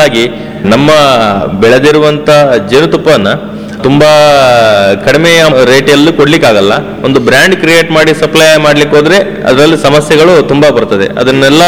ಅದಕ್ಕಾಗಿ ನಮ್ಮ ಬೆಳೆದಿರುವಂತ ಜೇನುತುಪ್ಪನ ತುಂಬಾ ಕಡಿಮೆ ರೇಟಲ್ಲಿ ಕೊಡ್ಲಿಕ್ಕಾಗಲ್ಲ ಒಂದು ಬ್ರ್ಯಾಂಡ್ ಕ್ರಿಯೇಟ್ ಮಾಡಿ ಸಪ್ಲೈ ಮಾಡ್ಲಿಕ್ಕೆ ಹೋದ್ರೆ ಅದರಲ್ಲಿ ಸಮಸ್ಯೆಗಳು ತುಂಬಾ ಬರ್ತದೆ ಅದನ್ನೆಲ್ಲ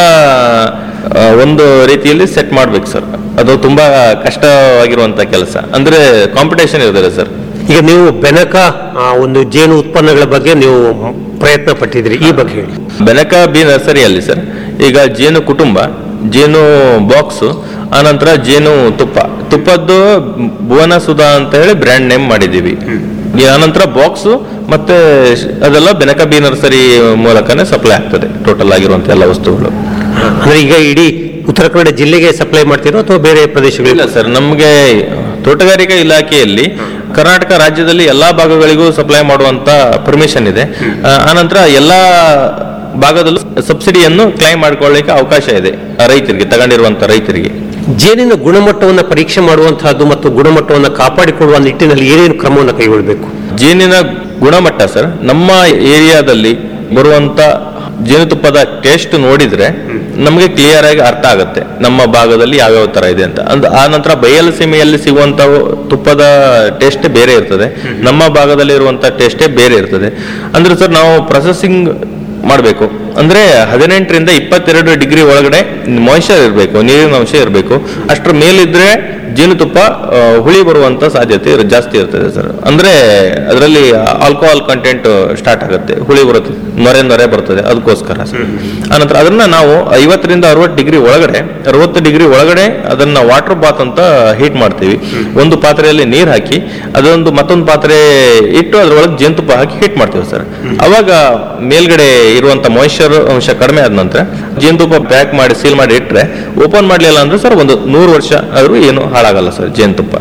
ಆ, ಒಂದು ರೀತಿಯಲ್ಲಿ ಸೆಟ್ ಮಾಡ್ಬೇಕು ಸರ್ ಅದು ತುಂಬಾ ಕಷ್ಟವಾಗಿರುವಂತ ಕೆಲಸ ಅಂದ್ರೆ ಕಾಂಪಿಟೇಷನ್ ಇರ್ತದೆ ಸರ್ ಈಗ ನೀವು ಬೆನಕ ಆ, ಒಂದು ಜೇನು ಉತ್ಪನ್ನಗಳ ಬಗ್ಗೆ ನೀವು ಪ್ರಯತ್ನ ಪಟ್ಟಿದ್ರಿ ಈ ಬಗ್ಗೆ ಹೇಳಿ ಬೆನಕ ಬಿ ನರ್ಸರಿಯಲ್ಲಿ ಸರ್ ಈಗ ಜೇನು ಕುಟುಂಬ ಜೇನು ಬಾಕ್ಸ್ ಆನಂತರ ಜೇನು ತುಪ್ಪ ತುಪ್ಪದ್ದು ಭುವನ ಸುಧಾ ಅಂತ ಹೇಳಿ ಬ್ರ್ಯಾಂಡ್ ನೇಮ್ ಮಾಡಿದ್ದೀವಿ ಈ ಆನಂತರ ಬಾಕ್ಸ್ ಮತ್ತೆ ಶ- ಅದೆಲ್ಲ ಬೆನಕ ಬಿ ನರ್ಸರಿ ಮೂಲಕನೇ ಸಪ್ಲೈ ಆಗ್ತದೆ ಟೋಟಲ್ ಆಗಿರುವಂತ ಎಲ್ಲ ವಸ್ತುಗಳು ಅಂದ್ರೆ ಈಗ ಇಡೀ ಉತ್ತರ ಕನ್ನಡ ಜಿಲ್ಲೆಗೆ ಸಪ್ಲೈ ಮಾಡ್ತೀರೋ ಅಥವಾ ಬೇರೆ ಪ್ರದೇಶಗಳಿಗೆ ಇಲ್ಲ ಸರ್ ನಮಗೆ ತೋಟಗಾರಿಕಾ ಇಲಾಖೆಯಲ್ಲಿ ಕರ್ನಾಟಕ ರಾಜ್ಯದಲ್ಲಿ ಎಲ್ಲಾ ಭಾಗಗಳಿಗೂ ಸಪ್ಲೈ ಮಾಡುವಂತ ಪರ್ಮಿಷನ್ ಇದೆ ಆ, ಆನಂತರ ಎಲ್ಲಾ ಭಾಗದಲ್ಲೂ ಸಬ್ಸಿಡಿಯನ್ನು ಕ್ಲೈಮ್ ಮಾಡ್ಕೊಳ್ಳಿಕ್ಕೆ ಅವಕಾಶ ಇದೆ ಆ ರೈತರಿಗೆ ತಗೊಂಡಿರುವಂತ ರೈತರಿಗೆ ಜೇನಿನ ಗುಣಮಟ್ಟವನ್ನು ಪರೀಕ್ಷೆ ಮಾಡುವಂತಹದ್ದು ಮತ್ತು ಗುಣಮಟ್ಟವನ್ನು ಕಾಪಾಡಿಕೊಳ್ಳುವ ನಿಟ್ಟಿನಲ್ಲಿ ಏನೇನು ಕ್ರಮವನ್ನು ಕೈಗೊಳ್ಳಬೇಕು ಜೇನಿನ ಗುಣಮಟ್ಟ ಸರ್ ನಮ್ಮ ಏರಿಯಾದಲ್ಲಿ ಬರುವಂತ ಜೇನುತುಪ್ಪದ ಟೇಸ್ಟ್ ನೋಡಿದ್ರೆ ನಮಗೆ ಕ್ಲಿಯರ್ ಆಗಿ ಅರ್ಥ ಆಗುತ್ತೆ ನಮ್ಮ ಭಾಗದಲ್ಲಿ ಯಾವ್ಯಾವ ತರ ಇದೆ ಅಂತ ಅಂದ್ ಆ ನಂತರ ಬಯಲು ಸೀಮೆಯಲ್ಲಿ ಸಿಗುವಂತ ತುಪ್ಪದ ಟೇಸ್ಟ್ ಬೇರೆ ಇರ್ತದೆ ನಮ್ಮ ಭಾಗದಲ್ಲಿ ಇರುವಂತ ಟೇಸ್ಟೇ ಬೇರೆ ಇರ್ತದೆ ಅಂದ್ರೆ ಸರ್ ನಾವು ಪ್ರೊಸೆಸಿಂಗ್ ಮಾಡಬೇಕು ಅಂದ್ರೆ ಹದಿನೆಂಟರಿಂದ ಇಪ್ಪತ್ತೆರಡು ಡಿಗ್ರಿ ಒಳಗಡೆ ಮಾಯಿಶ್ಚರ್ ಇರಬೇಕು ನೀರಿನ ಅಂಶ ಇರಬೇಕು ಅಷ್ಟರ ಮೇಲಿದ್ರೆ ಜೇನುತುಪ್ಪ ಆ, ಹುಳಿ ಬರುವಂತ ಸಾಧ್ಯತೆ ಇರ್- ಜಾಸ್ತಿ ಇರ್ತದೆ ಸರ್ ಅಂದ್ರೆ ಅದರಲ್ಲಿ ಆಲ್ಕೋಹಾಲ್ ಕಂಟೆಂಟ್ ಸ್ಟಾರ್ಟ್ ಆಗುತ್ತೆ ಹುಳಿ ಬರುತ್ತೆ ನೊರೆ ನೊರೆ ಬರ್ತದೆ ಅದಕ್ಕೋಸ್ಕರ ಸರ್ ಆನಂತರ ಅದನ್ನ ನಾವು ಐವತ್ತರಿಂದ ಅರವತ್ತು ಡಿಗ್ರಿ ಒಳಗಡೆ ಅರವತ್ತು ಡಿಗ್ರಿ ಒಳಗಡೆ ಅದನ್ನ ವಾಟರ್ ಬಾತ್ ಅಂತ ಹೀಟ್ ಮಾಡ್ತೀವಿ ಒಂದು ಪಾತ್ರೆಯಲ್ಲಿ ನೀರು ಹಾಕಿ ಅದೊಂದು ಮತ್ತೊಂದು ಪಾತ್ರೆ ಇಟ್ಟು ಅದ್ರೊಳಗೆ ಜೇನುತುಪ್ಪ ಹಾಕಿ ಹೀಟ್ ಮಾಡ್ತೀವಿ ಸರ್ ಅವಾಗ ಮೇಲ್ಗಡೆ ಇರುವಂತ ಮಾಯಿಶ್ಚರ್ ಅಂಶ ಕಡಿಮೆ ಆದ ನಂತರ ಜೇನುತುಪ್ಪ ಪ್ಯಾಕ್ ಮಾಡಿ ಸೀಲ್ ಮಾಡಿ ಇಟ್ರೆ ಓಪನ್ ಮಾಡ್ಲಿಲ್ಲ ಅಂದ್ರೆ ಸರ್ ಒಂದು ನೂರು ವರ್ಷ ಆದ್ರೂ ಏನು ಹಾಳಾಗಲ್ಲ ಸರ್ ಜೇನುತುಪ್ಪ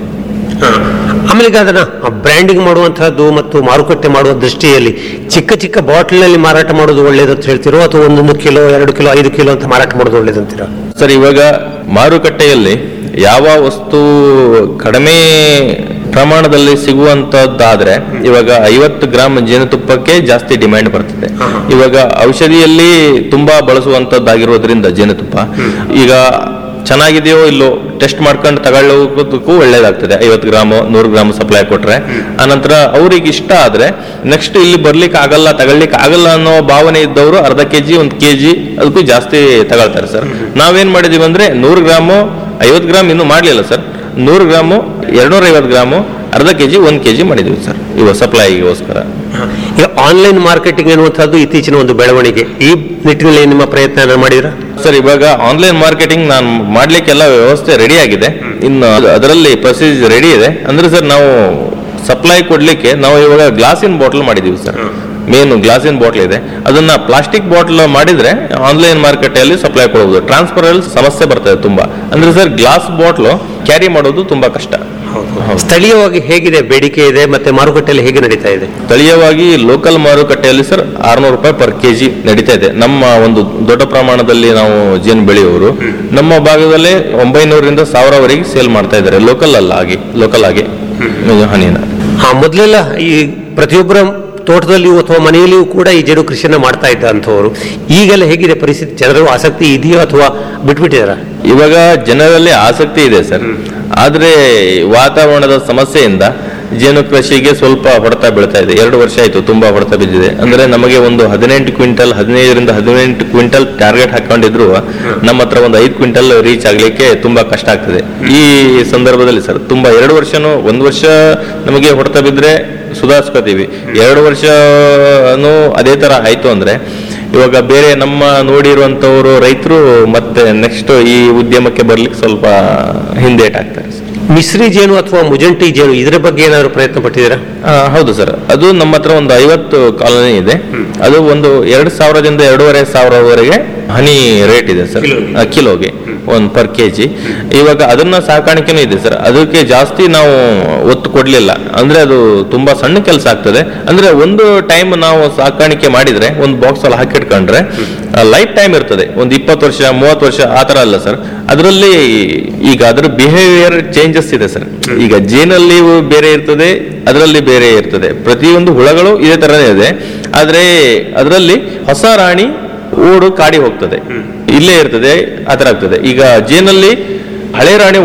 ಆಮೇಲೆ ಈಗ ಅದನ್ನ ಬ್ರ್ಯಾಂಡಿಂಗ್ ಮಾಡುವಂತಹದ್ದು ಮತ್ತು ಮಾರುಕಟ್ಟೆ ಮಾಡುವ ದೃಷ್ಟಿಯಲ್ಲಿ ಚಿಕ್ಕ ಚಿಕ್ಕ ಬಾಟ್ಲಿನಲ್ಲಿ ಮಾರಾಟ ಮಾಡೋದು ಒಳ್ಳೇದು ಅಂತ ಹೇಳ್ತಿರೋ ಅಥವಾ ಒಂದೊಂದು ಕಿಲೋ ಎರಡು ಕಿಲೋ ಐದು ಕಿಲೋ ಅಂತ ಮಾರಾಟ ಮಾಡೋದು ಒಳ್ಳೇದು ಅಂತೀರಾ ಸರ್ ಇವಾಗ ಮಾರುಕಟ್ಟೆಯಲ್ಲಿ ಯಾವ ವಸ್ತು ಕಡಿಮೆ ಪ್ರಮಾಣದಲ್ಲಿ ಸಿಗುವಂತದ್ದಾದ್ರೆ ಇವಾಗ ಐವತ್ತು ಗ್ರಾಮ್ ಜೇನುತುಪ್ಪಕ್ಕೆ ಜಾಸ್ತಿ ಡಿಮ್ಯಾಂಡ್ ಬರ್ತದೆ ಇವಾಗ ಔಷಧಿಯಲ್ಲಿ ತುಂಬಾ ಬಳಸುವಂತದ್ದಾಗಿರೋದ್ರಿಂದ ಜೇನುತುಪ್ಪ ಈಗ ಚೆನ್ನಾಗಿದೆಯೋ ಇಲ್ಲೋ ಟೆಸ್ಟ್ ಮಾಡ್ಕೊಂಡು ತಗೊಳ್ಳೋದಕ್ಕೂ ಒಳ್ಳೇದಾಗ್ತದೆ ಐವತ್ತು ಗ್ರಾಮು ನೂರು ಗ್ರಾಮ್ ಸಪ್ಲೈ ಕೊಟ್ರೆ ಆನಂತರ ಅವ್ರಿಗೆ ಇಷ್ಟ ಆದ್ರೆ ನೆಕ್ಸ್ಟ್ ಇಲ್ಲಿ ಬರ್ಲಿಕ್ಕೆ ಆಗಲ್ಲ ತಗೊಳ್ಲಿಕ್ಕೆ ಆಗಲ್ಲ ಅನ್ನೋ ಭಾವನೆ ಇದ್ದವರು ಅರ್ಧ ಕೆಜಿ ಒಂದು ಕೆಜಿ ಅದಕ್ಕೂ ಜಾಸ್ತಿ ತಗೊಳ್ತಾರೆ ಸರ್ ನಾವೇನ್ ಮಾಡಿದೀವಿ ಅಂದ್ರೆ ನೂರು ಗ್ರಾಮು ಐವತ್ತು ಗ್ರಾಮ್ ಇನ್ನೂ ಮಾಡ್ಲಿಲ್ಲ ಸರ್ ನೂರು ಗ್ರಾಮು ಎರಡ್ನೂರ ಐವತ್ತು ಗ್ರಾಮು ಅರ್ಧ ಕೆಜಿ ಒಂದು ಕೆಜಿ ಮಾಡಿದೀವಿ ಸರ್ ಇವಾಗ ಸಪ್ಲೈಗೋಸ್ಕರ ಈಗ ಆನ್ಲೈನ್ ಮಾರ್ಕೆಟಿಂಗ್ ಎನ್ನುವಂಥದ್ದು ಇತ್ತೀಚಿನ ಒಂದು ಬೆಳವಣಿಗೆ ಈ ನಿಟ್ಟಿನಲ್ಲಿ ನಿಮ್ಮ ಪ್ರಯತ್ನ ಮಾಡಿದ್ರ ಸರ್ ಇವಾಗ ಆನ್ಲೈನ್ ಮಾರ್ಕೆಟಿಂಗ್ ನಾನು ಮಾಡ್ಲಿಕ್ಕೆಲ್ಲ ವ್ಯವಸ್ಥೆ ರೆಡಿ ಆಗಿದೆ ಇನ್ನು ಅದರಲ್ಲಿ ಪ್ರೊಸೀಜರ್ ರೆಡಿ ಇದೆ ಅಂದ್ರೆ ಸರ್ ನಾವು ಸಪ್ಲೈ ಕೊಡ್ಲಿಕ್ಕೆ ನಾವು ಇವಾಗ ಗ್ಲಾಸಿನ ಬಾಟಲ್ ಮಾಡಿದೀವಿ ಸರ್ ಮೇನ್ ಗ್ಲಾಸಿನ ಬಾಟ್ಲ್ ಇದೆ ಅದನ್ನ ಪ್ಲಾಸ್ಟಿಕ್ ಬಾಟ್ಲ್ ಮಾಡಿದ್ರೆ ಆನ್ಲೈನ್ ಮಾರ್ಕೆಟಲ್ಲಿ ಸಪ್ಲೈ ಕೊಡಬಹುದು ಟ್ರಾನ್ಸ್ಫರ್ ಅಲ್ಲಿ ಸಮಸ್ಯೆ ಬರ್ತದೆ ತುಂಬಾ ಅಂದ್ರೆ ಸರ್ ಗ್ಲಾಸ್ ಬಾಟ್ಲು ಕ್ಯಾರಿ ಮಾಡೋದು ತುಂಬಾ ಕಷ್ಟ ಹೌದು. ಸ್ಥಳೀಯವಾಗಿ ಹೇಗಿದೆ ಬೇಡಿಕೆ ಇದೆ ಮತ್ತೆ ಮಾರುಕಟ್ಟೆಯಲ್ಲಿ ಹೇಗೆ ನಡೀತಾ ಇದೆ ಸ್ಥಳೀಯವಾಗಿ ಲೋಕಲ್ ಮಾರುಕಟ್ಟೆಯಲ್ಲಿ ಸರ್ ಆರ್ನೂರು ರೂಪಾಯಿ ಪರ್ ಕೆಜಿ ನಡೀತಾ ಇದೆ ನಮ್ಮ ಒಂದು ದೊಡ್ಡ ಪ್ರಮಾಣದಲ್ಲಿ ನಾವು ಜೇನು ಬೆಳೆಯುವವರು ನಮ್ಮ ಭಾಗದಲ್ಲಿ ಒಂಬೈನೂರರಿಂದ ಸಾವಿರವರೆಗೆ ಸೇಲ್ ಮಾಡ್ತಾ ಇದ್ದಾರೆ ಲೋಕಲ್ ಅಲ್ಲ ಆಗಿ ಲೋಕಲ್ ಆಗಿ ಹನಿನ ಹಾ ಮೊದಲೆಲ್ಲ ಈ ಪ್ರತಿಯೊಬ್ಬರ ತೋಟದಲ್ಲಿಯೂ ಅಥವಾ ಮನೆಯಲ್ಲಿಯೂ ಕೂಡ ಈ ಜೇನು ಕೃಷಿಯನ್ನ ಮಾಡ್ತಾ ಇದ್ದ ಅಂಥವ್ರು ಈಗೆಲ್ಲ ಹೇಗಿದೆ ಪರಿಸ್ಥಿತಿ ಜನರು ಆಸಕ್ತಿ ಇದೆಯೋ ಅಥವಾ ಬಿಟ್ಬಿಟ್ಟಿದಾರ ಇವಾಗ ಜನರಲ್ಲಿ ಆಸಕ್ತಿ ಇದೆ ಸರ್ ಆದ್ರೆ ವಾತಾವರಣದ ಸಮಸ್ಯೆಯಿಂದ ಜೇನು ಕೃಷಿಗೆ ಸ್ವಲ್ಪ ಹೊಡೆತ ಬೀಳ್ತಾ ಇದೆ ಎರಡು ವರ್ಷ ಆಯ್ತು ತುಂಬಾ ಹೊಡೆತ ಬಿದ್ದಿದೆ ಅಂದ್ರೆ ನಮಗೆ ಒಂದು ಹದಿನೆಂಟು ಕ್ವಿಂಟಲ್ ಹದಿನೈದರಿಂದ ಹದಿನೆಂಟು ಕ್ವಿಂಟಲ್ ಟಾರ್ಗೆಟ್ ಹಾಕೊಂಡಿದ್ರು ನಮ್ಮ ಹತ್ರ ಒಂದು ಐದು ಕ್ವಿಂಟಲ್ ರೀಚ್ ಆಗ್ಲಿಕ್ಕೆ ತುಂಬಾ ಕಷ್ಟ ಆಗ್ತದೆ ಈ ಸಂದರ್ಭದಲ್ಲಿ ಸರ್ ತುಂಬಾ ಎರಡು ವರ್ಷನೂ ಒಂದು ವರ್ಷ ನಮಗೆ ಹೊಡೆತ ಬಿದ್ರೆ ಸುಧಾರಿಸ್ಕೋತೀವಿ ಎರಡು ವರ್ಷನೂ ಅದೇ ತರ ಆಯ್ತು ಅಂದ್ರೆ ಇವಾಗ ಬೇರೆ ನಮ್ಮ ನೋಡಿರುವಂತವರು ರೈತರು ಮತ್ತೆ ನೆಕ್ಸ್ಟ್ ಈ ಉದ್ಯಮಕ್ಕೆ ಬರ್ಲಿಕ್ಕೆ ಸ್ವಲ್ಪ ಹಿಂದೇಟ್ ಆಗ್ತಾರೆ ಸರ್. ಮಿಶ್ರಿ ಜೇನು ಅಥವಾ ಮುಜಂಟಿ ಜೇನು ಇದರ ಬಗ್ಗೆ ಏನಾದ್ರು ಪ್ರಯತ್ನ ಪಟ್ಟಿದ್ದೀರಾ ಆ, ಹೌದು ಸರ್ ಅದು ನಮ್ಮ ಹತ್ರ ಒಂದು ಐವತ್ತು ಕಾಲೋನಿ ಇದೆ ಅದು ಒಂದು ಎರಡು ಸಾವಿರದಿಂದ ಎರಡೂವರೆ ಸಾವಿರವರೆಗೆ ಹನಿ ರೇಟ್ ಇದೆ ಸರ್ ಕಿಲೋಗೆ. ಆ, ಕಿಲೋಗೆ ಒಂದು ಪರ್ ಕೆ ಜಿ ಇವಾಗ ಅದನ್ನ ಸಾಕಾಣಿಕೆನೂ ಇದೆ ಸರ್ ಅದಕ್ಕೆ ಜಾಸ್ತಿ ನಾವು ಒತ್ತು ಕೊಡ್ಲಿಲ್ಲ ಅಂದ್ರೆ ಅದು ತುಂಬಾ ಸಣ್ಣ ಕೆಲಸ ಆಗ್ತದೆ ಅಂದ್ರೆ ಒಂದು ಟೈಮ್ ನಾವು ಸಾಕಾಣಿಕೆ ಮಾಡಿದ್ರೆ ಒಂದು ಬಾಕ್ಸ್ ಅಲ್ಲಿ ಹಾಕಿಟ್ಕೊಂಡ್ರೆ ಲೈಫ್ ಟೈಮ್ ಇರ್ತದೆ ಒಂದು ಇಪ್ಪತ್ತು ವರ್ಷ ಮೂವತ್ತು ವರ್ಷ ಆ ತರ ಅಲ್ಲ ಸರ್ ಅದರಲ್ಲಿ ಈಗ ಅದ್ರ ಬಿಹೇವಿಯರ್ ಚೇಂಜಸ್ ಇದೆ ಸರ್ ಈಗ ಜೇನಲ್ಲಿ ಬೇರೆ ಇರ್ತದೆ ಅದರಲ್ಲಿ ಬೇರೆ ಇರ್ತದೆ ಪ್ರತಿಯೊಂದು ಹುಳಗಳು ಇದೇ ತರನೇ ಇದೆ ಆದ್ರೆ ಅದರಲ್ಲಿ ಹೊಸ ರಾಣಿ ಓಡು ಕಾಡಿ ಹೋಗ್ತದೆ ಇಲ್ಲೇ ಇರ್ತದೆ ಆ ತರ ಆಗ್ತದೆ ಈಗ ಜೇನಲ್ಲಿ ಹಳೆ ರಾಣಿ